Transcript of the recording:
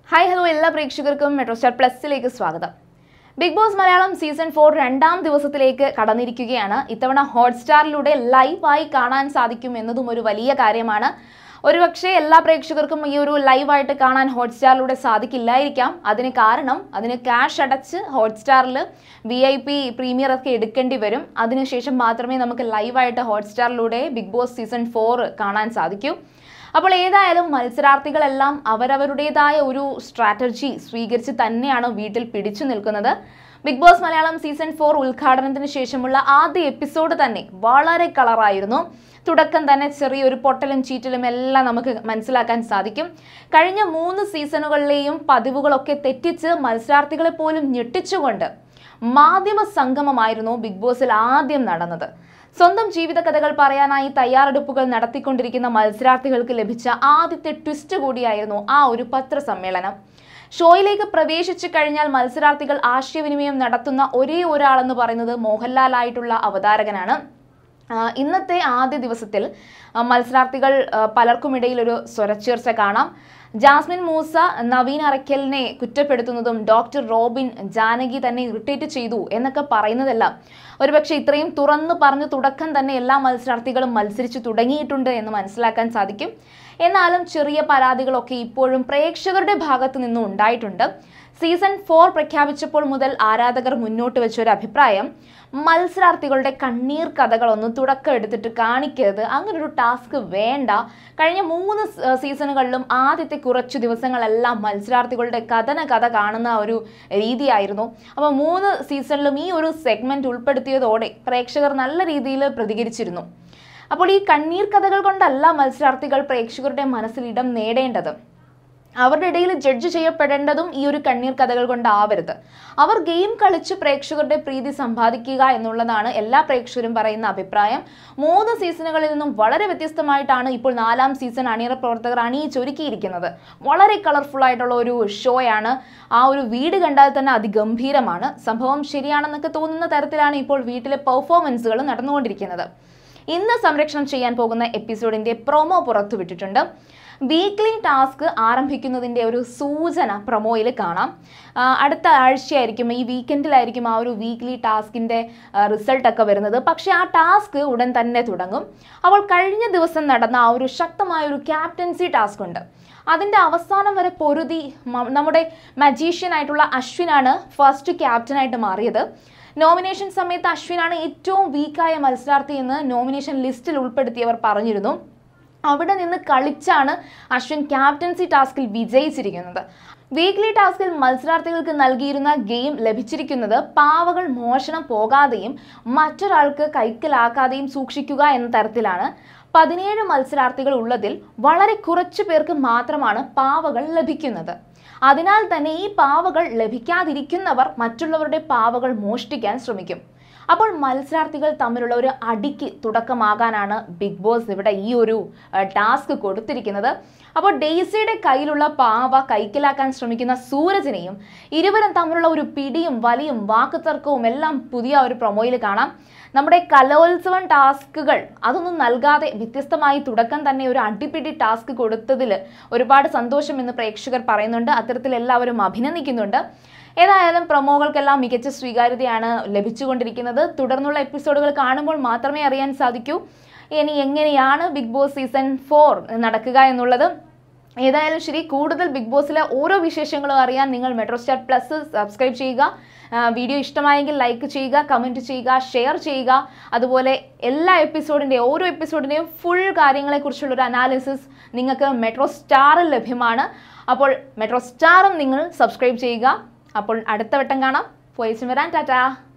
hi hello എല്ലാ പ്രേക്ഷകർക്കും metro star പ്ലസിലേക്ക് സ്വാഗതം big boss Malayalam season four രണ്ടാം ദിവസത്തിലേക്ക് കടന്നിരിക്കുകയാണ് ഇത്തവണ ഹോട്ട്സ്റ്റാറിലൂടെ ലൈവായി കാണാൻ സാധിക്കും എന്നതും ഒരു വലിയ കാര്യമാണ് ഒരുപക്ഷെ എല്ലാ പ്രേക്ഷകർക്കും ഈ ഒരു ലൈവായിട്ട് കാണാൻ ഹോട്ട്സ്റ്റാറിലൂടെ സാധിക്കില്ലായിരിക്കാം അതിന് കാരണം അതിന് ക്യാഷ് അടച്ച് ഹോട്ട്സ്റ്റാറിൽ വി ഐ പി പ്രീമിയർ ഒക്കെ എടുക്കേണ്ടി വരും അതിനുശേഷം മാത്രമേ നമുക്ക് ലൈവായിട്ട് ഹോട്ട്സ്റ്റാറിലൂടെ ബിഗ് ബോസ് സീസൺ ഫോർ കാണാൻ സാധിക്കൂ അപ്പോൾ ഏതായാലും മത്സരാർത്ഥികളെല്ലാം അവരവരുടേതായ ഒരു സ്ട്രാറ്റജി സ്വീകരിച്ച് തന്നെയാണ് വീട്ടിൽ പിടിച്ചു നിൽക്കുന്നത് big boss Malayalam season four ഉദ്ഘാടനത്തിന് ശേഷമുള്ള ആദ്യ എപ്പിസോഡ് തന്നെ വളരെ കളറായിരുന്നു തുടക്കം തന്നെ ചെറിയൊരു പൊട്ടലും ചീറ്റലും എല്ലാം നമുക്ക് മനസ്സിലാക്കാൻ സാധിക്കും കഴിഞ്ഞ മൂന്ന് സീസണുകളിലെയും പതിവുകളൊക്കെ തെറ്റിച്ച് മത്സരാർത്ഥികളെ പോലും ഞെട്ടിച്ചുകൊണ്ട് മാധ്യമ സംഗമമായിരുന്നു ബിഗ് ബോസിൽ ആദ്യം നടന്നത് സ്വന്തം ജീവിത കഥകൾ പറയാനായി തയ്യാറെടുപ്പുകൾ നടത്തിക്കൊണ്ടിരിക്കുന്ന മത്സരാർത്ഥികൾക്ക് ലഭിച്ച ആദ്യത്തെ ട്വിസ്റ്റ് കൂടിയായിരുന്നു ആ ഒരു പത്രസമ്മേളനം ഷോയിലേക്ക് പ്രവേശിച്ചു കഴിഞ്ഞാൽ മത്സരാർത്ഥികൾ ആശയവിനിമയം നടത്തുന്ന ഒരേ ഒരാളെന്ന് പറയുന്നത് മോഹൻലാൽ ആയിട്ടുള്ള അവതാരകനാണ് ആ, ഇന്നത്തെ ആദ്യ ദിവസത്തിൽ ആ, മത്സരാർത്ഥികൾ ആ, പലർക്കുമിടയിൽ ഒരു സ്വരച്ചേർച്ച കാണാം ജാസ്മിൻ മൂസ നവീൻ അറയ്ക്കലിനെ കുറ്റപ്പെടുത്തുന്നതും ഡോക്ടർ റോബിൻ ജാനകി തന്നെ ഇറിറ്റേറ്റ് ചെയ്തു എന്നൊക്കെ പറയുന്നതെല്ലാം ഒരുപക്ഷെ ഇത്രയും തുറന്നു പറഞ്ഞു തുടക്കം തന്നെ എല്ലാ മത്സരാർത്ഥികളും മത്സരിച്ചു തുടങ്ങിയിട്ടുണ്ട് എന്ന് മനസ്സിലാക്കാൻ സാധിക്കും എന്നാലും ചെറിയ പരാതികളൊക്കെ ഇപ്പോഴും പ്രേക്ഷകരുടെ ഭാഗത്തു നിന്നും ഉണ്ടായിട്ടുണ്ട് സീസൺ ഫോർ പ്രഖ്യാപിച്ചപ്പോൾ മുതൽ ആരാധകർ മുന്നോട്ട് വെച്ച ഒരു അഭിപ്രായം മത്സരാർത്ഥികളുടെ കണ്ണീർ കഥകളൊന്നും തുടക്കം എടുത്തിട്ട് കാണിക്കരുത് അങ്ങനെ ഒരു ടാസ്ക് വേണ്ട കഴിഞ്ഞ മൂന്ന് സ- സീസണുകളിലും ആദ്യത്തെ കുറച്ചു ദിവസങ്ങളെല്ലാം മത്സരാർത്ഥികളുടെ കഥന കഥ കാണുന്ന ഒരു രീതിയായിരുന്നു അപ്പോൾ മൂന്ന് സീസണിലും ഈ ഒരു സെഗ്മെന്റ് ഉൾപ്പെടുത്തിയതോടെ പ്രേക്ഷകർ നല്ല രീതിയിൽ പ്രതികരിച്ചിരുന്നു അപ്പോൾ ഈ കണ്ണീർ കഥകൾ കൊണ്ടല്ല മത്സരാർത്ഥികൾ പ്രേക്ഷകരുടെ മനസ്സിൽ ഇടം നേടേണ്ടത് അവരുടെ ഇടയിൽ ജഡ്ജ് ചെയ്യപ്പെടേണ്ടതും ഈ ഒരു കണ്ണീർ കഥകൾ കൊണ്ടാവരുത് അവർ ഗെയിം കളിച്ച് പ്രേക്ഷകരുടെ പ്രീതി സമ്പാദിക്കുക എന്നുള്ളതാണ് എല്ലാ പ്രേക്ഷകരും പറയുന്ന അഭിപ്രായം മൂന്ന് സീസണുകളിൽ നിന്നും വളരെ വ്യത്യസ്തമായിട്ടാണ് ഇപ്പോൾ നാലാം സീസൺ അണിയറ പ്രവർത്തകർ അണിയിച്ചൊരുക്കിയിരിക്കുന്നത് വളരെ കളർഫുൾ ആയിട്ടുള്ള ഒരു ഷോയാണ് ആ ഒരു വീട് കണ്ടാൽ തന്നെ അതിഗംഭീരമാണ് സംഭവം ശരിയാണെന്നൊക്കെ തോന്നുന്ന തരത്തിലാണ് ഇപ്പോൾ വീട്ടിലെ പെർഫോമൻസുകൾ നടന്നുകൊണ്ടിരിക്കുന്നത് ഇന്ന് സംരക്ഷണം ചെയ്യാൻ പോകുന്ന എപ്പിസോഡിന്റെ പ്രൊമോ പുറത്തുവിട്ടിട്ടുണ്ട് വീക്ക്ലി ടാസ്ക് ആരംഭിക്കുന്നതിൻ്റെ ഒരു സൂചന പ്രൊമോയിൽ കാണാം ആ, അടുത്ത ആഴ്ചയായിരിക്കും ഈ വീക്കെൻഡിലായിരിക്കും ആ ഒരു വീക്ക്ലി ടാസ്കിൻ്റെ റിസൾട്ടൊക്കെ വരുന്നത് പക്ഷേ ആ ടാസ്ക് ഉടൻ തന്നെ തുടങ്ങും അപ്പോൾ കഴിഞ്ഞ ദിവസം നടന്ന ആ ഒരു ശക്തമായ ഒരു ക്യാപ്റ്റൻസി ടാസ്ക് ഉണ്ട് അതിൻ്റെ അവസാനം വരെ പൊരുതി മ- നമ്മുടെ മജീഷ്യൻ ആയിട്ടുള്ള അശ്വിനാണ് ഫസ്റ്റ് ക്യാപ്റ്റനായിട്ട് മാറിയത് നോമിനേഷൻ സമയത്ത് അശ്വിനാണ് ഏറ്റവും വീക്കായ മത്സരാർത്ഥി എന്ന് നോമിനേഷൻ ലിസ്റ്റിൽ ഉൾപ്പെടുത്തിയവർ പറഞ്ഞിരുന്നു അവിടെ നിന്ന് കളിച്ചാണ് അശ്വിൻ ക്യാപ്റ്റൻസി ടാസ്കിൽ വിജയിച്ചിരിക്കുന്നത് വീക്ക്ലി ടാസ്കിൽ മത്സരാർത്ഥികൾക്ക് നൽകിയിരുന്ന ഗെയിം ലഭിച്ചിരിക്കുന്നത് പാവകൾ മോഷണം പോകാതെയും മറ്റൊരാൾക്ക് കൈക്കലാക്കാതെയും സൂക്ഷിക്കുക എന്ന തരത്തിലാണ് പതിനേഴ് മത്സരാർത്ഥികൾ ഉള്ളതിൽ വളരെ കുറച്ചു പേർക്ക് മാത്രമാണ് പാവകൾ ലഭിക്കുന്നത് അതിനാൽ തന്നെ ഈ പാവകൾ ലഭിക്കാതിരിക്കുന്നവർ മറ്റുള്ളവരുടെ പാവകൾ മോഷ്ടിക്കാൻ ശ്രമിക്കും അപ്പോൾ മത്സരാർത്ഥികൾ തമ്മിലുള്ള ഒരു അടിക്ക് തുടക്കമാകാനാണ് ബിഗ് ബോസ് ഇവിടെ ഈ ഒരു ടാസ്ക് കൊടുത്തിരിക്കുന്നത് അപ്പോൾ ഡെയ്സിയുടെ കയ്യിലുള്ള പാവ കൈക്കലാക്കാൻ ശ്രമിക്കുന്ന സൂരജിനെയും ഇരുവരും തമ്മിലുള്ള ഒരു പിടിയും വലിയും വാക്കുതർക്കവും എല്ലാം പുതിയ ഒരു പ്രൊമോയിൽ കാണാം നമ്മുടെ കലോത്സവം ടാസ്കുകൾ അതൊന്നും നൽകാതെ വ്യത്യസ്തമായി തുടക്കം തന്നെ ഒരു അടിപിടി ടാസ്ക് കൊടുത്തതിൽ ഒരുപാട് സന്തോഷം എന്ന് പ്രേക്ഷകർ പറയുന്നുണ്ട് അത്തരത്തിൽ എല്ലാവരും അഭിനന്ദിക്കുന്നുണ്ട് ഏതായാലും പ്രൊമോകൾക്കെല്ലാം മികച്ച സ്വീകാര്യതയാണ് ലഭിച്ചുകൊണ്ടിരിക്കുന്നത് തുടർന്നുള്ള എപ്പിസോഡുകൾ കാണുമ്പോൾ മാത്രമേ അറിയാൻ സാധിക്കൂ ഇനി എങ്ങനെയാണ് ബിഗ് ബോസ് സീസൺ ഫോർ നടക്കുക എന്നുള്ളത് ഏതായാലും ശരി കൂടുതൽ ബിഗ് ബോസിലെ ഓരോ വിശേഷങ്ങളും അറിയാൻ നിങ്ങൾ മെട്രോ സ്റ്റാർ പ്ലസ് സബ്സ്ക്രൈബ് ചെയ്യുക ആ, വീഡിയോ ഇഷ്ടമായെങ്കിൽ ലൈക്ക് ചെയ്യുക കമൻറ്റ് ചെയ്യുക ഷെയർ ചെയ്യുക അതുപോലെ എല്ലാ എപ്പിസോഡിൻ്റെ ഓരോ എപ്പിസോഡിൻ്റെയും ഫുൾ കാര്യങ്ങളെക്കുറിച്ചുള്ള ഒരു അനാലിസിസ് നിങ്ങൾക്ക് മെട്രോ സ്റ്റാറിൽ ലഭ്യമാണ് അപ്പോൾ മെട്രോ സ്റ്റാറും നിങ്ങൾ സബ്സ്ക്രൈബ് ചെയ്യുക അപ്പോൾ അടുത്ത വട്ടം കാണാം പോയിച്ചും വരാൻ ടാറ്റാ